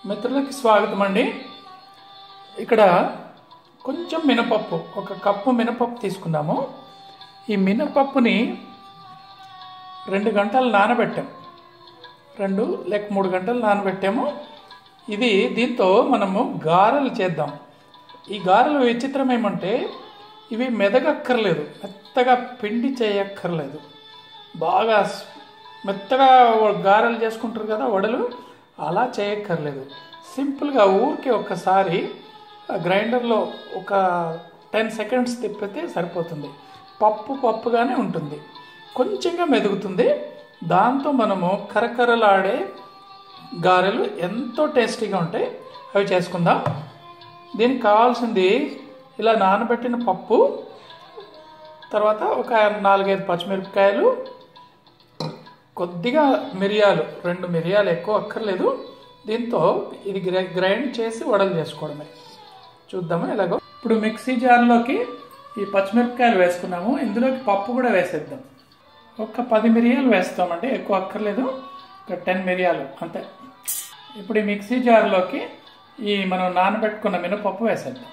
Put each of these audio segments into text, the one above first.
మిత్రులకి స్వాగతం అండి ఇక్కడ కొంచెం మినపప్పు ఒక కప్పు మినపప్పు తీసుకున్నాము ఈ మినపప్పుని రెండు గంటలు నానబెట్టాం రెండు లేక మూడు గంటలు నానబెట్టాము ఇది దీంతో మనము గారెలు చేద్దాం ఈ గారెలు విచిత్రం ఏమంటే ఇవి మెదగక్కర్లేదు మెత్తగా పిండి చేయక్కర్లేదు బాగా స్- మెత్తగా గారెలు చేసుకుంటారు కదా వడలు అలా చేయక్కర్లేదు సింపుల్గా ఊరికే ఒక్కసారి గ్రైండర్లో ఒక టెన్ సెకండ్స్ తిప్పితే సరిపోతుంది పప్పు పప్పుగానే ఉంటుంది కొంచెంగా మెదుగుతుంది దాంతో మనము కరకరలాడే గారెలు ఎంతో టేస్టీగా ఉంటాయి అవి చేసుకుందాం దీనికి కావాల్సింది ఇలా నానబెట్టిన పప్పు తర్వాత ఒక నాలుగైదు పచ్చిమిరపకాయలు కొద్దిగా మిరియాలు రెండు మిరియాలు ఎక్కువ అక్కర్లేదు దీంతో ఇది గ్రై- గ్రైండ్ చేసి వడలు చేసుకోవడమే చూద్దాము ఎలాగో ఇప్పుడు మిక్సీ జార్లోకి ఈ పచ్చిమిరపకాయలు వేసుకున్నాము ఇందులోకి పప్పు కూడా వేసేద్దాం ఒక పది మిరియాలు వేస్తామండి ఎక్కువ అక్కర్లేదు ఒక టెన్ మిరియాలు అంతే ఇప్పుడు ఈ మిక్సీ జార్లోకి ఈ మనం నానబెట్టుకున్న మినపప్పు వేసేద్దాం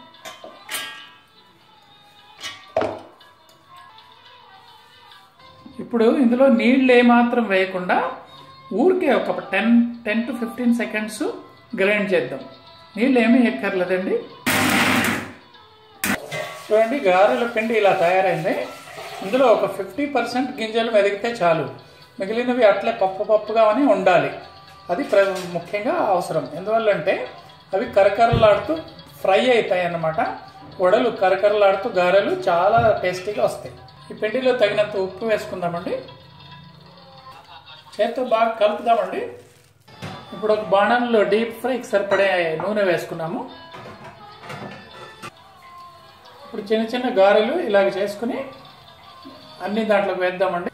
ఇప్పుడు ఇందులో నీళ్ళు ఏమాత్రం వేయకుండా ఊరికే ఒక ten ten to fifteen seconds grind చేద్దాం నీళ్ళు ఏమీ ఎక్కర్లేదండి చూడండి గారెల పిండి ఇలా తయారైంది ఇందులో ఒక ఫిఫ్టీ పర్సెంట్ గింజలు మెదిగితే చాలు మిగిలినవి అట్లే పప్పు పప్పుగానే ఉండాలి అది ప్ర ముఖ్యంగా అవసరం ఎందువల్లంటే అవి కరకరలాడుతూ ఫ్రై అవుతాయి అన్నమాట వడలు కరకరలాడుతూ గారెలు చాలా టేస్టీగా వస్తాయి ఈ పిండిలో తగినంత ఉప్పు వేసుకుందామండి చేత్తో బాగా కలుపుదామండి ఇప్పుడు ఒక బాణంలో డీప్ ఫ్రైకి సరిపడే నూనె వేసుకున్నాము ఇప్పుడు చిన్న చిన్న గారెలు ఇలాగ చేసుకుని అన్ని దాంట్లోకి వేద్దామండి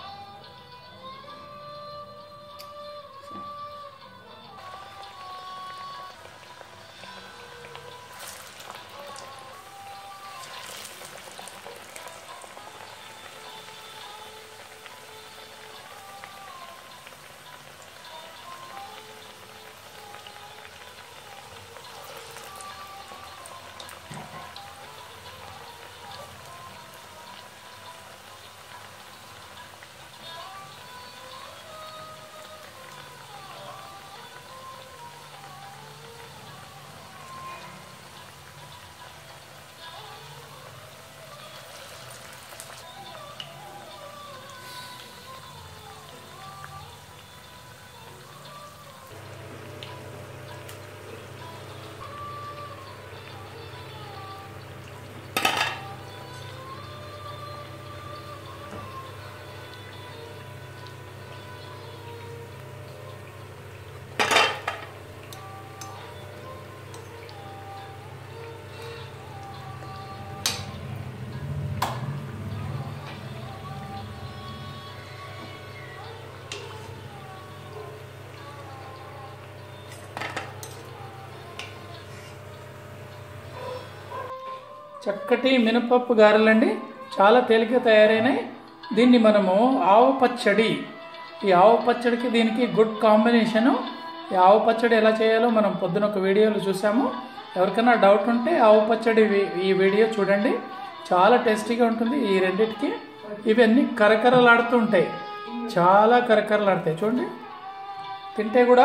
చక్కటి మినపప్పు గారెలండి చాలా తేలిక తయారైనాయి దీన్ని మనము ఆవు పచ్చడి ఈ ఆవు పచ్చడికి దీనికి గుడ్ కాంబినేషను ఈ ఆవు పచ్చడి ఎలా చేయాలో మనం పొద్దున ఒక వీడియోలో చూసాము ఎవరికైనా డౌట్ ఉంటే ఆవు పచ్చడి వి- ఈ వీడియో చూడండి చాలా టేస్టీగా ఉంటుంది ఈ రెండిటికి ఇవన్నీ కరకరలాడుతూ ఉంటాయి చాలా కరకరలాడతాయి చూడండి తింటే కూడా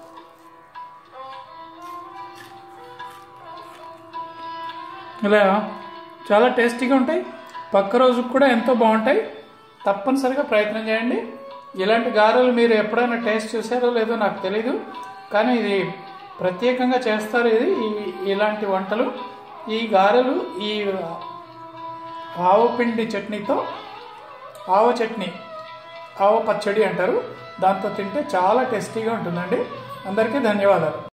ఇలా చాలా టేస్టీగా ఉంటాయి పక్క రోజుకు కూడా ఎంతో బాగుంటాయి తప్పనిసరిగా ప్రయత్నం చేయండి ఇలాంటి గారెలు మీరు ఎప్పుడైనా టేస్ట్ చూసారో లేదో నాకు తెలీదు కానీ ఇది ప్రత్యేకంగా చేస్తారు ఇది ఈ- ఇలాంటి వంటలు ఈ గారెలు ఈ ఆవు పిండి చట్నీతో ఆవ చట్నీ ఆవ పచ్చడి అంటారు దాంతో తింటే చాలా టేస్టీగా ఉంటుందండి అందరికీ ధన్యవాదాలు